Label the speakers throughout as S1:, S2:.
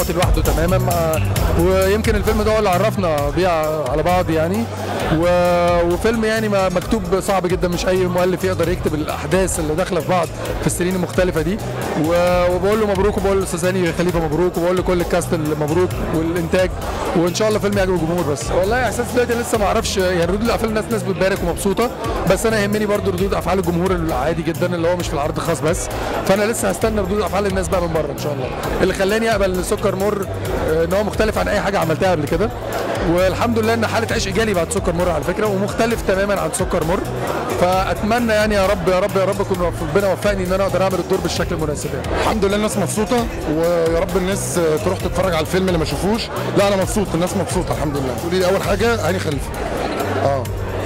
S1: المعطي لوحده تماما مع ويمكن الفيلم ده هو اللي عرفنا بيه على بعض يعني و... وفيلم يعني ما مكتوب صعب جدا مش اي مؤلف يقدر يكتب الاحداث اللي داخله في بعض في السنين المختلفه دي و... وبقول له مبروك وبقول لاستاذ هاني خليفه مبروك وبقول لكل الكاست اللي مبروك والانتاج وان شاء الله فيلم يعجب الجمهور بس والله احساس دلوقتي لسه ما اعرفش يعني ردود الافعال الناس ناس بتبارك ومبسوطه بس انا يهمني برضو ردود افعال الجمهور العادي جدا اللي هو مش في العرض الخاص بس فانا لسه هستنى ردود افعال الناس بقى من بره ان شاء الله اللي خلاني اقبل سكر مر آه، ان هو مختلف عن اي حاجه عملتها قبل كده والحمد لله ان حاله عشق جالي بعد سكر مر على فكره ومختلف تماما عن سكر مر فاتمنى يعني يا رب يا رب يا رب يكون ربنا وفقني ان انا اقدر اعمل الدور بالشكل المناسب يعني
S2: الحمد لله الناس مبسوطه ويا رب الناس تروح تتفرج على الفيلم اللي ما شافوش لا انا مبسوط الناس مبسوطه الحمد لله تقولي لي اول حاجه هاني خليفه اه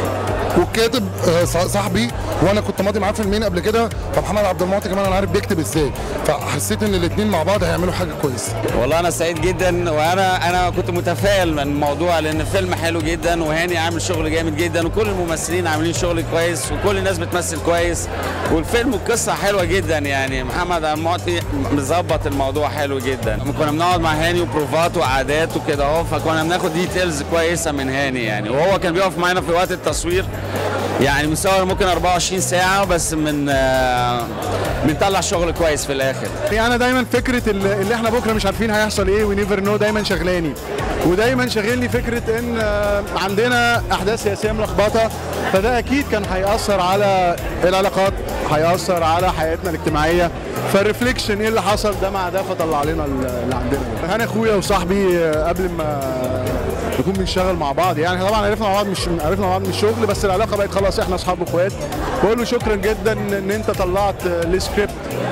S2: والكاتب آه، صا- صاحبي وانا كنت ماضي معاه فيلمين قبل كده فمحمد عبد المعطي كمان انا عارف بيكتب ازاي فحسيت ان الاثنين مع بعض هيعملوا حاجه كويسه
S3: والله انا سعيد جدا وانا انا كنت متفائل من الموضوع لان الفيلم حلو جدا وهاني عامل شغل جامد جدا وكل الممثلين عاملين شغل كويس وكل الناس بتمثل كويس والفيلم والقصه حلوه جدا يعني محمد عبد المعطي مظبط الموضوع حلو جدا كنا بنقعد مع هاني وبروفات وقعدات وكده اهو فكنا بناخد ديتيلز كويسه من هاني يعني وهو كان بيقف معانا في وقت التصوير يعني مصور ممكن 24 ساعه بس من آه، بنطلع شغل كويس في الاخر
S4: يعني انا دايما فكره ال- اللي احنا بكره مش عارفين هيحصل ايه ونيفر نو دايما شغلاني ودايما شاغلني فكره ان آه، عندنا احداث سياسيه ملخبطه فده اكيد كان هياثر على العلاقات هياثر على حياتنا الاجتماعيه فالريفليكشن ايه اللي حصل ده مع ده فطلع لنا ال- اللي عندنا ده. انا اخويا وصاحبي آه، قبل ما نكون بنشتغل مع بعض يعني إحنا طبعا عرفنا مع بعض مش عرفنا مع بعض من الشغل بس العلاقه بقت خلاص احنا اصحاب واخوات بقول له شكرا جدا ان انت طلعت آه، السكريبت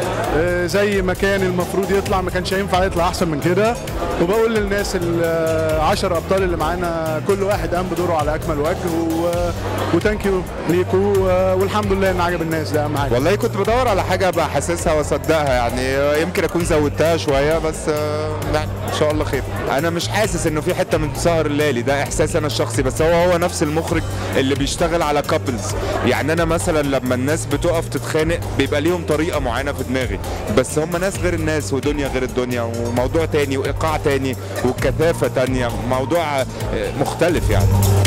S4: آه، زي ما كان المفروض يطلع ما كانش هينفع يطلع احسن من كده وبقول للناس العشر ابطال اللي معانا كل واحد قام بدوره على اكمل وجه وثانك يو ليكوا و- والحمد لله ان عجب الناس ده اهم حاجه
S5: والله كنت بدور على حاجه ابقى حاسسها واصدقها يعني يمكن اكون زودتها شويه بس آه، يعني ان شاء الله خير انا مش حاسس انه في حته من سهر الليالي ده احساس انا الشخصي بس هو هو نفس المخرج اللي بيشتغل على كابلز يعني انا مثلا لما الناس بتقف تتخانق بيبقى ليهم طريقه معينه في دماغي بس هم ناس غير الناس ودنيا غير الدنيا وموضوع تاني وايقاع تاني وكثافه تانيه موضوع آه، مختلف يعني